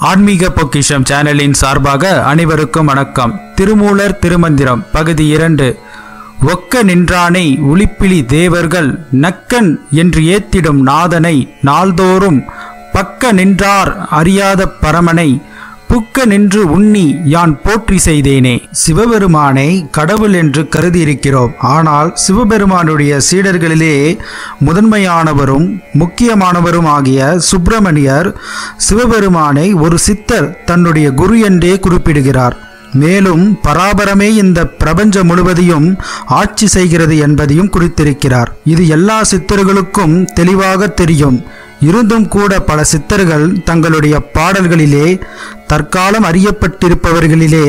ஆன்மீக பொக்கிஷம் சேனலின் சார்பாக அனைவருக்கும் வணக்கம் திருமூலர் திருமந்திரம் பகுதி இரண்டு ஒக்க நின்றானை உளிப்பிலி தேவர்கள் நக்கன் என்று ஏத்திடும் நாதனை நாள்தோறும் பக்க நின்றார் அறியாத பரமனை புக்க நின்று உண்ணி யான் போற்றி செய்தேனே சிவபெருமானை கடவுள் என்று கருதியிருக்கிறோம் ஆனால் சிவபெருமானுடைய சீடர்களிலே முதன்மையானவரும் முக்கியமானவரும் ஆகிய சுப்பிரமணியர் சிவபெருமானை ஒரு சித்தர் தன்னுடைய குரு என்றே குறிப்பிடுகிறார் மேலும் பராபரமே இந்த பிரபஞ்சம் முழுவதையும் ஆட்சி செய்கிறது என்பதையும் குறித்திருக்கிறார் இது எல்லா சித்தர்களுக்கும் தெளிவாக தெரியும் இருந்தும் கூட பல சித்தர்கள் தங்களுடைய பாடல்களிலே தற்காலம் அறியப்பட்டிருப்பவர்களிலே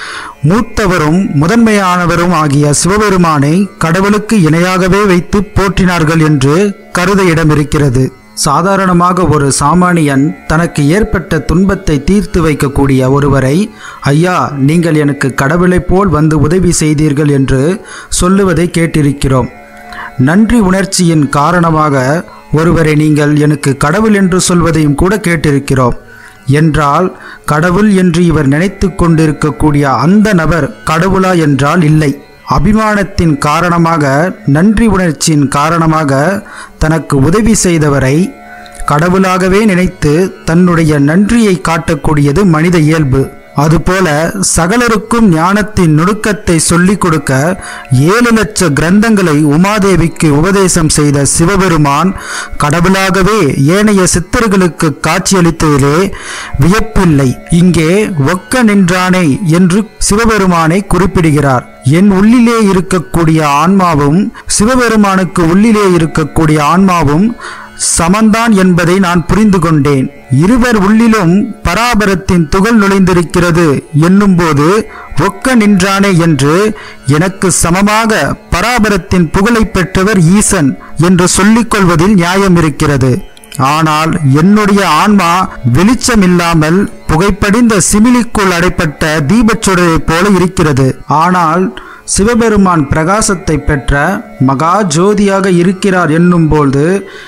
மூத்தவரும் முதன்மையானவரும் ஆகிய சிவபெருமானை கடவுளுக்கு இணையாகவே வைத்து போற்றினார்கள் என்று கருத இடமிருக்கிறது சாதாரணமாக ஒரு சாமானியன் தனக்கு ஏற்பட்ட துன்பத்தை தீர்த்து வைக்கக்கூடிய ஒருவரை ஐயா நீங்கள் எனக்கு கடவுளைப் போல் வந்து உதவி செய்தீர்கள் என்று சொல்லுவதை கேட்டிருக்கிறோம் நன்றி உணர்ச்சியின் காரணமாக ஒருவரை நீங்கள் எனக்கு கடவுள் என்று சொல்வதையும் கூட கேட்டிருக்கிறோம் என்றால் கடவுள் என்று இவர் நினைத்து கொண்டிருக்கக்கூடிய அந்த நபர் கடவுளா என்றால் இல்லை அபிமானத்தின் காரணமாக நன்றி உணர்ச்சியின் காரணமாக தனக்கு உதவி செய்தவரை கடவுளாகவே நினைத்து தன்னுடைய நன்றியை காட்டக்கூடியது மனித இயல்பு அதுபோல சகலருக்கும் ஞானத்தின் நுணுக்கத்தை சொல்லிக் கொடுக்க ஏழு லட்ச கிரந்தங்களை உமாதேவிக்கு உபதேசம் செய்த சிவபெருமான் கடவுளாகவே ஏனைய சித்தர்களுக்கு காட்சியளித்ததிலே வியப்பில்லை இங்கே ஒக்க நின்றானே என்று சிவபெருமானை குறிப்பிடுகிறார் என் உள்ளிலே இருக்கக்கூடிய ஆன்மாவும் சிவபெருமானுக்கு உள்ளிலே இருக்கக்கூடிய ஆன்மாவும் சமந்தான் என்பதை நான் புரிந்து கொண்டேன் இருவர் உள்ளிலும் பராபரத்தின் துகள் நுழைந்திருக்கிறது என்னும்போது ஒக்க நின்றானே என்று எனக்கு சமமாக பராபரத்தின் புகழை பெற்றவர் ஈசன் என்று சொல்லிக் கொள்வதில் நியாயம் இருக்கிறது ஆனால் என்னுடைய ஆன்மா வெளிச்சமில்லாமல் புகைப்படிந்த சிமிலிக்குள் அடைப்பட்ட தீபச்சுடரைப் போல இருக்கிறது ஆனால் சிவபெருமான் பிரகாசத்தை பெற்ற மகா ஜோதியாக இருக்கிறார் என்னும்போது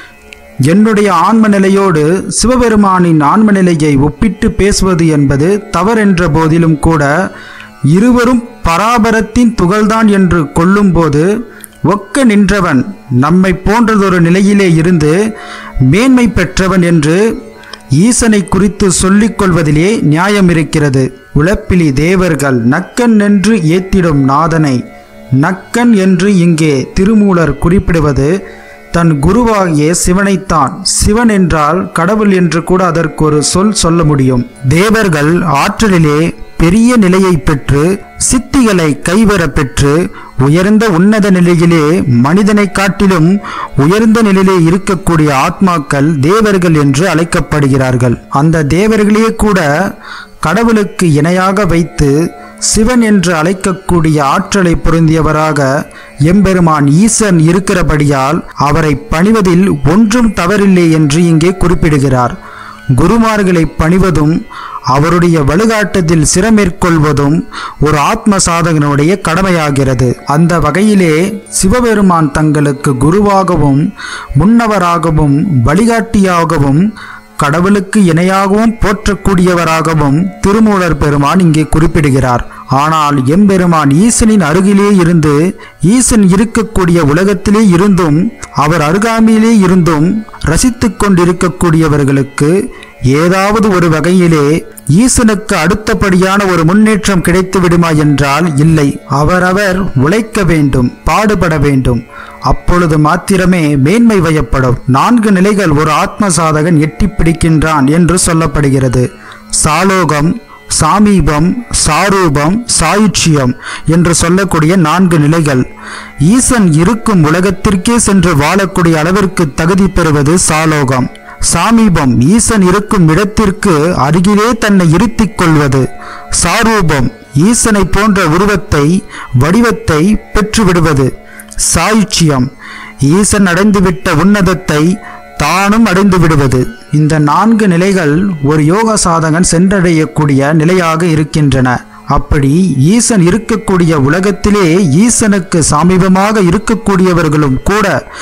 என்னுடைய ஆன்ம நிலையோடு சிவபெருமானின் ஆன்ம நிலையை ஒப்பிட்டு பேசுவது என்பது தவறென்ற போதிலும் கூட இருவரும் பராபரத்தின் துகள்தான் என்று கொள்ளும்போது ஒக்க நின்றவன் நம்மை போன்றதொரு நிலையிலே இருந்து மேன்மை பெற்றவன் என்று ஈசனை குறித்து சொல்லிக் கொள்வதிலே நியாயம் இருக்கிறது உழப்பிலி தேவர்கள் நக்கன் என்று ஏத்திடும் நாதனை நக்கன் என்று இங்கே திருமூலர் குறிப்பிடுவது தன் குருவாகிய சிவனைத்தான் சிவன் என்றால் கடவுள் என்று கூட அதற்கு ஒரு சொல் சொல்ல முடியும் தேவர்கள் ஆற்றலிலே பெரிய நிலையை பெற்று சித்திகளை கைவர பெற்று உயர்ந்த உன்னத நிலையிலே மனிதனை காட்டிலும் உயர்ந்த நிலையிலே இருக்கக்கூடிய ஆத்மாக்கள் தேவர்கள் என்று அழைக்கப்படுகிறார்கள் அந்த தேவர்களே கூட கடவுளுக்கு இணையாக வைத்து சிவன் என்று அழைக்கக்கூடிய ஆற்றலை பொருந்தியவராக எம்பெருமான் ஈசன் இருக்கிறபடியால் அவரை பணிவதில் ஒன்றும் தவறில்லை என்று இங்கே குறிப்பிடுகிறார் குருமார்களை பணிவதும் அவருடைய வழிகாட்டத்தில் சிரமேற்கொள்வதும் ஒரு ஆத்ம சாதகனுடைய கடமையாகிறது அந்த வகையிலே சிவபெருமான் தங்களுக்கு குருவாகவும் முன்னவராகவும் வழிகாட்டியாகவும் கடவுளுக்கு இணையாகவும் போற்றக்கூடியவராகவும் திருமூலர் பெருமான் இங்கே குறிப்பிடுகிறார் ஆனால் எம்பெருமான் ஈசனின் அருகிலே இருந்து ஈசன் இருக்கக்கூடிய உலகத்திலே இருந்தும் அவர் அருகாமையிலே இருந்தும் ரசித்துக் கொண்டிருக்கக்கூடியவர்களுக்கு ஏதாவது ஒரு வகையிலே ஈசனுக்கு அடுத்தபடியான ஒரு முன்னேற்றம் கிடைத்து விடுமா என்றால் இல்லை அவரவர் உழைக்க வேண்டும் பாடுபட வேண்டும் அப்பொழுது மாத்திரமே மேன்மை வயப்படும் நான்கு நிலைகள் ஒரு ஆத்ம சாதகன் எட்டி பிடிக்கின்றான் என்று சொல்லப்படுகிறது சாலோகம் சாமீபம் சாரூபம் சாயுச்சியம் என்று சொல்லக்கூடிய நான்கு நிலைகள் ஈசன் இருக்கும் உலகத்திற்கே சென்று வாழக்கூடிய அளவிற்கு தகுதி பெறுவது சாலோகம் சாமீபம் ஈசன் இருக்கும் இடத்திற்கு அருகிலே தன்னை இருத்திக் கொள்வது சாரூபம் ஈசனை போன்ற உருவத்தை வடிவத்தை பெற்றுவிடுவது சாயுச்சியம் ஈசன் அடைந்துவிட்ட உன்னதத்தை தானும் அடைந்து விடுவது இந்த நான்கு நிலைகள் ஒரு யோக சாதகன் சென்றடையக்கூடிய நிலையாக இருக்கின்றன அப்படி ஈசன் இருக்கக்கூடிய உலகத்திலே ஈசனுக்கு சமீபமாக இருக்கக்கூடியவர்களும் கூட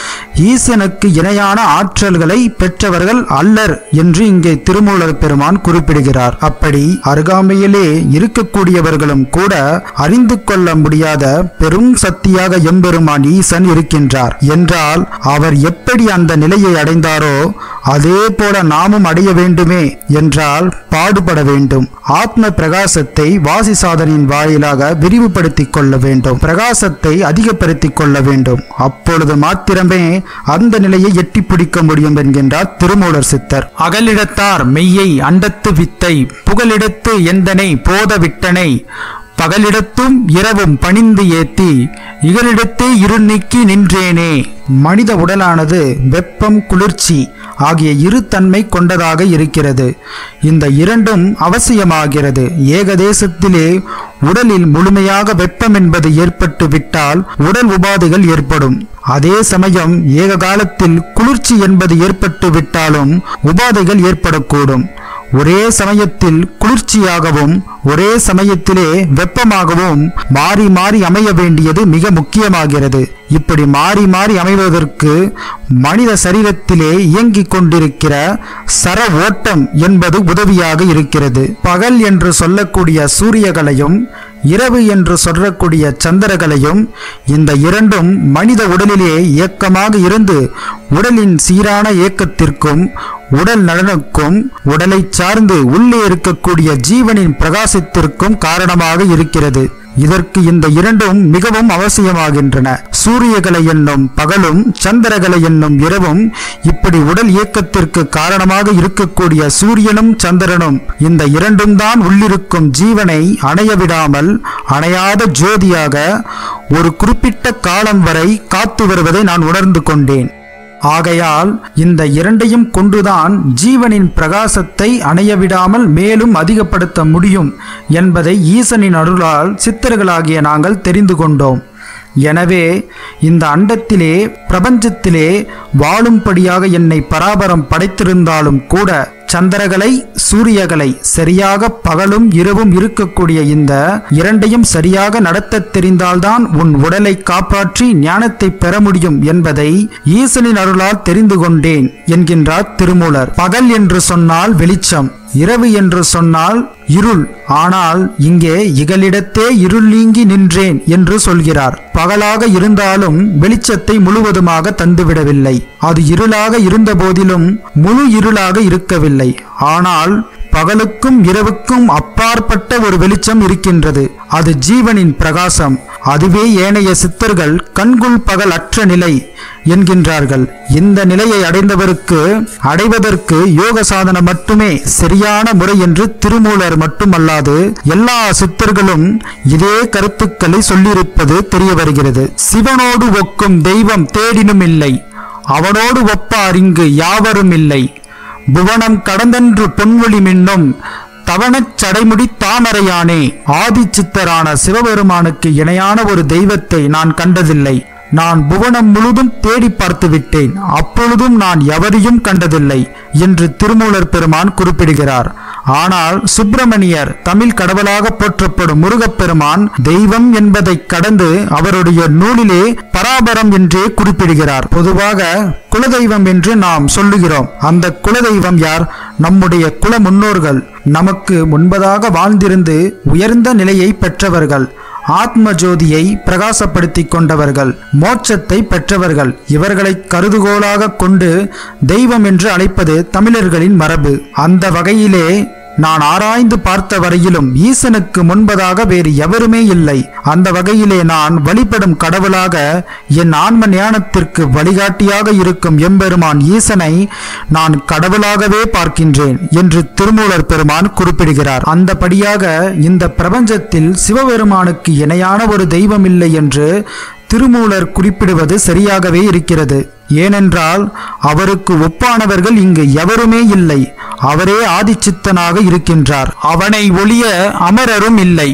ஈசனுக்கு இணையான ஆற்றல்களை பெற்றவர்கள் அல்லர் என்று இங்கே திருமூலர் பெருமான் குறிப்பிடுகிறார் அப்படி அருகாமையிலே இருக்கக்கூடியவர்களும் கூட அறிந்து கொள்ள முடியாத பெரும் சக்தியாக எம்பெருமான் ஈசன் இருக்கின்றார் என்றால் அவர் எப்படி அந்த நிலையை அடைந்தாரோ அதே போல நாமும் அடைய வேண்டுமே என்றால் பாடுபட வேண்டும் ஆத்ம பிரகாசத்தை வாசி சாதனையின் வாயிலாக விரிவுபடுத்திக் கொள்ள வேண்டும் பிரகாசத்தை அதிகப்படுத்திக் கொள்ள வேண்டும் அப்பொழுது மாத்திரமே அந்த நிலையை எட்டி பிடிக்க முடியும் என்கின்றார் திருமூலர் சித்தர் அகலிடத்தார் மெய்யை அண்டத்து வித்தை புகலிடத்து எந்தனை போத விட்டனை பகலிடத்தும் இரவும் பணிந்து ஏத்தி இகலிடத்தே இருள் நீக்கி நின்றேனே மனித உடலானது வெப்பம் குளிர்ச்சி ஆகிய இரு தன்மை கொண்டதாக இருக்கிறது இந்த இரண்டும் அவசியமாகிறது ஏகதேசத்திலே உடலில் முழுமையாக வெப்பம் என்பது ஏற்பட்டு விட்டால் உடல் உபாதைகள் ஏற்படும் அதே சமயம் ஏக காலத்தில் குளிர்ச்சி என்பது ஏற்பட்டு விட்டாலும் உபாதைகள் ஏற்படக்கூடும் ஒரே சமயத்தில் குளிர்ச்சியாகவும் ஒரே சமயத்திலே வெப்பமாகவும் மாறி மாறி அமைய வேண்டியது மிக முக்கியமாகிறது இப்படி மாறி மாறி அமைவதற்கு மனித சரீரத்திலே இயங்கிக் கொண்டிருக்கிற சர ஓட்டம் என்பது உதவியாக இருக்கிறது பகல் என்று சொல்லக்கூடிய சூரியகலையும் இரவு என்று சொல்லக்கூடிய சந்திரகலையும் இந்த இரண்டும் மனித உடலிலே இயக்கமாக இருந்து உடலின் சீரான இயக்கத்திற்கும் உடல் நலனுக்கும் உடலை சார்ந்து உள்ளே இருக்கக்கூடிய ஜீவனின் பிரகாசத்திற்கும் காரணமாக இருக்கிறது இதற்கு இந்த இரண்டும் மிகவும் அவசியமாகின்றன சூரியகலை என்னும் பகலும் சந்திரகலை என்னும் இரவும் இப்படி உடல் இயக்கத்திற்கு காரணமாக இருக்கக்கூடிய சூரியனும் சந்திரனும் இந்த இரண்டும் தான் உள்ளிருக்கும் ஜீவனை அணைய விடாமல் அணையாத ஜோதியாக ஒரு குறிப்பிட்ட காலம் வரை காத்து வருவதை நான் உணர்ந்து கொண்டேன் ஆகையால் இந்த இரண்டையும் கொண்டுதான் ஜீவனின் பிரகாசத்தை அணைய விடாமல் மேலும் அதிகப்படுத்த முடியும் என்பதை ஈசனின் அருளால் சித்தர்களாகிய நாங்கள் தெரிந்து கொண்டோம் எனவே இந்த அண்டத்திலே பிரபஞ்சத்திலே வாழும்படியாக என்னை பராபரம் படைத்திருந்தாலும் கூட சந்திரகலை சூரியகலை சரியாக பகலும் இரவும் இருக்கக்கூடிய இந்த இரண்டையும் சரியாக நடத்தத் தெரிந்தால்தான் உன் உடலை காப்பாற்றி ஞானத்தை பெற முடியும் என்பதை ஈசனின் அருளால் தெரிந்து கொண்டேன் என்கின்றார் திருமூலர் பகல் என்று சொன்னால் வெளிச்சம் இரவு என்று சொன்னால் இருள் ஆனால் இங்கே இகலிடத்தே இருள் நீங்கி நின்றேன் என்று சொல்கிறார் பகலாக இருந்தாலும் வெளிச்சத்தை முழுவதுமாக தந்துவிடவில்லை அது இருளாக இருந்த போதிலும் முழு இருளாக இருக்கவில்லை ஆனால் பகலுக்கும் இரவுக்கும் அப்பாற்பட்ட ஒரு வெளிச்சம் இருக்கின்றது அது ஜீவனின் பிரகாசம் அதுவே ஏனைய சித்தர்கள் கண்குள் பகல் அற்ற நிலை என்கின்றார்கள் இந்த நிலையை அடைந்தவருக்கு அடைவதற்கு யோக சாதனை மட்டுமே சரியான முறை என்று திருமூலர் மட்டுமல்லாது எல்லா சித்தர்களும் இதே கருத்துக்களை சொல்லியிருப்பது தெரிய வருகிறது சிவனோடு ஒக்கும் தெய்வம் தேடினும் இல்லை அவனோடு ஒப்பார் இங்கு யாவரும் இல்லை புவனம் கடந்தன்று பொன்வொளி மின்னும் தவணச் சடைமுடி தாமரையானே ஆதிச்சித்தரான சிவபெருமானுக்கு இணையான ஒரு தெய்வத்தை நான் கண்டதில்லை நான் புவனம் முழுதும் தேடி பார்த்து விட்டேன் அப்பொழுதும் நான் எவரையும் கண்டதில்லை என்று திருமூலர் பெருமான் குறிப்பிடுகிறார் ஆனால் சுப்பிரமணியர் தமிழ் கடவுளாக போற்றப்படும் முருகப்பெருமான் தெய்வம் என்பதை கடந்து அவருடைய நூலிலே பராபரம் என்றே குறிப்பிடுகிறார் பொதுவாக குலதெய்வம் என்று நாம் சொல்லுகிறோம் அந்த குலதெய்வம் யார் நம்முடைய குல முன்னோர்கள் நமக்கு முன்பதாக வாழ்ந்திருந்து உயர்ந்த நிலையை பெற்றவர்கள் ஆத்ம ஜோதியை பிரகாசப்படுத்திக் கொண்டவர்கள் மோட்சத்தை பெற்றவர்கள் இவர்களை கருதுகோளாக கொண்டு தெய்வம் என்று அழைப்பது தமிழர்களின் மரபு அந்த வகையிலே நான் ஆராய்ந்து பார்த்த வரையிலும் ஈசனுக்கு முன்பதாக வேறு எவருமே இல்லை அந்த வகையிலே நான் வழிபடும் கடவுளாக என் ஆன்ம ஞானத்திற்கு வழிகாட்டியாக இருக்கும் எம்பெருமான் ஈசனை நான் கடவுளாகவே பார்க்கின்றேன் என்று திருமூலர் பெருமான் குறிப்பிடுகிறார் அந்தபடியாக இந்த பிரபஞ்சத்தில் சிவபெருமானுக்கு இணையான ஒரு தெய்வம் இல்லை என்று திருமூலர் குறிப்பிடுவது சரியாகவே இருக்கிறது ஏனென்றால் அவருக்கு ஒப்பானவர்கள் இங்கு எவருமே இல்லை அவரே ஆதிச்சித்தனாக இருக்கின்றார் அவனை ஒளிய அமரரும் இல்லை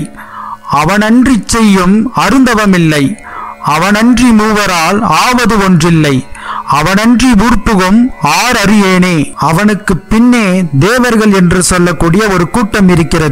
அவனன்றி செய்யும் அருந்தவமில்லை அவனன்றி மூவரால் ஆவது ஒன்றில்லை அவனன்றி ஊர்ப்புகும் ஆர் அறியேனே அவனுக்கு பின்னே தேவர்கள் என்று சொல்லக்கூடிய ஒரு கூட்டம் இருக்கிறது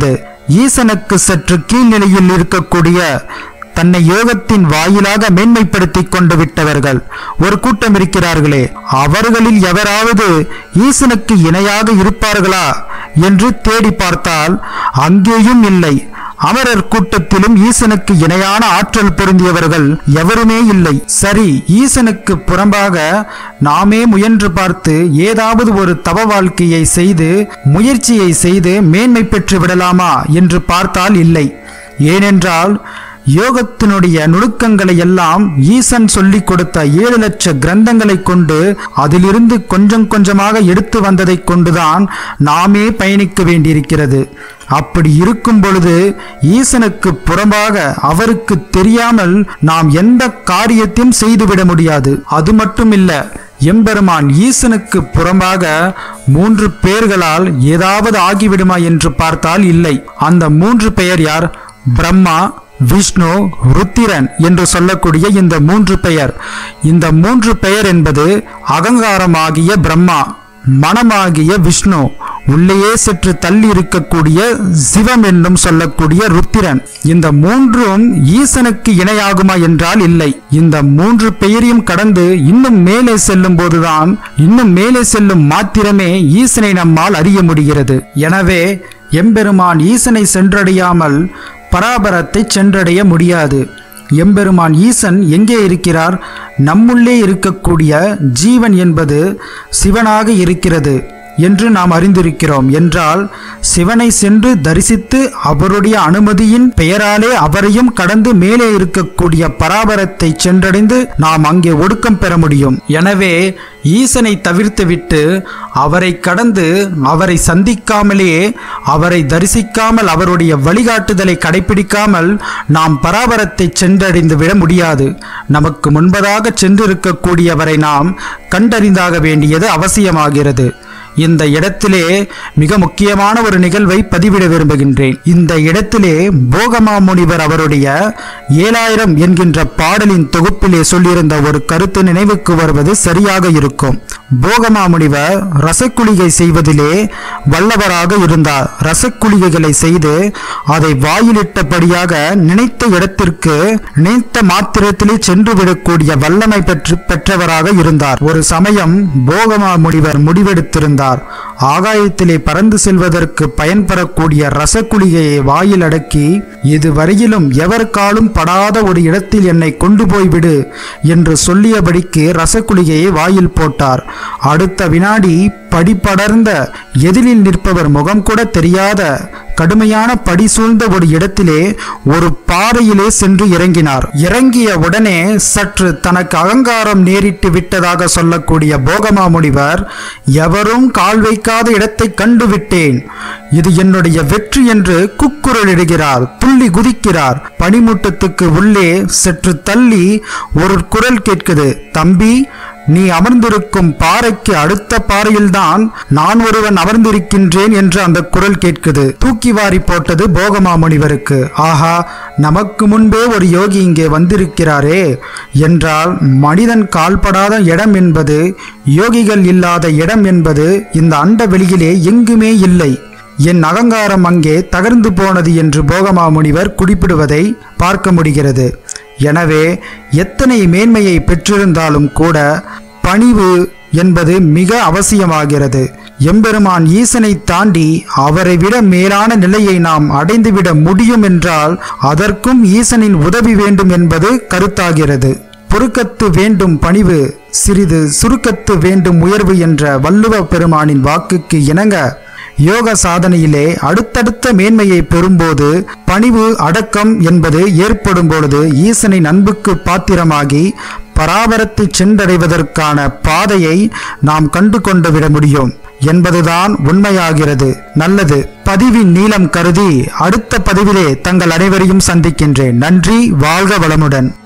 ஈசனுக்கு சற்று கீழ்நிலையில் இருக்கக்கூடிய தன்னை யோகத்தின் வாயிலாக மேன்மைப்படுத்திக் கொண்டு விட்டவர்கள் ஒரு கூட்டம் இருக்கிறார்களே அவர்களில் எவராவது ஈசனுக்கு இணையாக இருப்பார்களா என்று தேடி பார்த்தால் அங்கேயும் இல்லை அமரர் கூட்டத்திலும் ஈசனுக்கு இணையான ஆற்றல் பொருந்தியவர்கள் எவருமே இல்லை சரி ஈசனுக்கு புறம்பாக நாமே முயன்று பார்த்து ஏதாவது ஒரு தவ வாழ்க்கையை செய்து முயற்சியை செய்து மேன்மை பெற்று விடலாமா என்று பார்த்தால் இல்லை ஏனென்றால் யோகத்தினுடைய நுணுக்கங்களை எல்லாம் ஈசன் சொல்லிக் கொடுத்த ஏழு லட்ச கிரந்தங்களை கொண்டு அதிலிருந்து கொஞ்சம் கொஞ்சமாக எடுத்து வந்ததை கொண்டுதான் நாமே பயணிக்க வேண்டியிருக்கிறது அப்படி இருக்கும் பொழுது ஈசனுக்கு புறம்பாக அவருக்கு தெரியாமல் நாம் எந்த காரியத்தையும் செய்துவிட முடியாது அது மட்டுமில்ல எம்பெருமான் ஈசனுக்கு புறம்பாக மூன்று பெயர்களால் ஏதாவது ஆகிவிடுமா என்று பார்த்தால் இல்லை அந்த மூன்று பெயர் யார் பிரம்மா விஷ்ணு ருத்திரன் என்று சொல்லக்கூடிய இந்த மூன்று பெயர் இந்த மூன்று பெயர் என்பது அகங்காரமாகிய பிரம்மா மனமாகிய விஷ்ணு உள்ளேயே சற்று தள்ளி இருக்கக்கூடிய சிவம் என்னும் சொல்லக்கூடிய ருத்திரன் இந்த மூன்றும் ஈசனுக்கு இணையாகுமா என்றால் இல்லை இந்த மூன்று பெயரையும் கடந்து இன்னும் மேலே செல்லும் போதுதான் இன்னும் மேலே செல்லும் மாத்திரமே ஈசனை நம்மால் அறிய முடிகிறது எனவே எம்பெருமான் ஈசனை சென்றடையாமல் பராபரத்தை சென்றடைய முடியாது எம்பெருமான் ஈசன் எங்கே இருக்கிறார் நம்முள்ளே இருக்கக்கூடிய ஜீவன் என்பது சிவனாக இருக்கிறது என்று நாம் அறிந்திருக்கிறோம் என்றால் சிவனை சென்று தரிசித்து அவருடைய அனுமதியின் பெயராலே அவரையும் கடந்து மேலே இருக்கக்கூடிய பராபரத்தை சென்றடைந்து நாம் அங்கே ஒடுக்கம் பெற முடியும் எனவே ஈசனை தவிர்த்துவிட்டு அவரை கடந்து அவரை சந்திக்காமலே அவரை தரிசிக்காமல் அவருடைய வழிகாட்டுதலை கடைபிடிக்காமல் நாம் பராபரத்தை சென்றடைந்து விட முடியாது நமக்கு முன்பதாக சென்றிருக்கக்கூடியவரை நாம் கண்டறிந்தாக வேண்டியது அவசியமாகிறது இந்த இடத்திலே மிக முக்கியமான ஒரு நிகழ்வை பதிவிட விரும்புகின்றேன் இந்த இடத்திலே போகமா முனிவர் அவருடைய ஏழாயிரம் என்கின்ற பாடலின் தொகுப்பிலே சொல்லியிருந்த ஒரு கருத்து நினைவுக்கு வருவது சரியாக இருக்கும் போகமா முனிவர் ரசக்குளிகை செய்வதிலே வல்லவராக இருந்தார் ரசக்குளிகைகளை செய்து அதை வாயிலிட்டபடியாக நினைத்த இடத்திற்கு நினைத்த மாத்திரத்திலே சென்று விடக்கூடிய வல்லமை பெற்று பெற்றவராக இருந்தார் ஒரு சமயம் போகமா முனிவர் முடிவெடுத்திருந்தார் ஆகாயத்திலே பறந்து செல்வதற்கு பயன்பெறக்கூடிய ரசக்குளிகையை வாயில் அடக்கி இதுவரையிலும் எவர் காலும் படாத ஒரு இடத்தில் என்னை கொண்டு போய்விடு என்று சொல்லியபடிக்கு ரசக்குளிகையை வாயில் போட்டார் அடுத்த வினாடி படிப்படர்ந்த எதிரில் நிற்பவர் முகம் கூட தெரியாத கடுமையான படி சூழ்ந்த ஒரு இடத்திலே ஒரு பாறையிலே சென்று இறங்கினார் இறங்கிய உடனே சற்று தனக்கு அகங்காரம் நேரிட்டு விட்டதாக சொல்லக்கூடிய போகமா முனிவர் எவரும் கால் வைக்காத இடத்தை கண்டுவிட்டேன் இது என்னுடைய வெற்றி என்று குக்குரலிடுகிறார் துள்ளி குதிக்கிறார் பனிமூட்டத்துக்கு உள்ளே சற்று தள்ளி ஒரு குரல் கேட்குது தம்பி நீ அமர்ந்திருக்கும் பாறைக்கு அடுத்த பாறையில்தான் நான் ஒருவன் அமர்ந்திருக்கின்றேன் என்று அந்த குரல் கேட்குது தூக்கி வாரி போட்டது போகமா முனிவருக்கு ஆஹா நமக்கு முன்பே ஒரு யோகி இங்கே வந்திருக்கிறாரே என்றால் மனிதன் கால்படாத இடம் என்பது யோகிகள் இல்லாத இடம் என்பது இந்த அண்ட வெளியிலே எங்குமே இல்லை என் அகங்காரம் அங்கே தகர்ந்து போனது என்று போகமா முனிவர் குறிப்பிடுவதை பார்க்க முடிகிறது எனவே எத்தனை மேன்மையை பெற்றிருந்தாலும் கூட பணிவு என்பது மிக அவசியமாகிறது எம்பெருமான் ஈசனை தாண்டி அவரை விட மேலான நிலையை நாம் அடைந்துவிட முடியும் என்றால் அதற்கும் ஈசனின் உதவி வேண்டும் என்பது கருத்தாகிறது பொறுக்கத்து வேண்டும் பணிவு சிறிது சுருக்கத்து வேண்டும் உயர்வு என்ற வள்ளுவ பெருமானின் வாக்குக்கு இணங்க யோக சாதனையிலே அடுத்தடுத்த மேன்மையை பெறும்போது பணிவு அடக்கம் என்பது ஏற்படும் பொழுது ஈசனின் அன்புக்கு பாத்திரமாகி பராபரத்தை சென்றடைவதற்கான பாதையை நாம் கண்டு கொண்டு விட முடியும் என்பதுதான் உண்மையாகிறது நல்லது பதிவின் நீளம் கருதி அடுத்த பதிவிலே தங்கள் அனைவரையும் சந்திக்கின்றேன் நன்றி வாழ்க வளமுடன்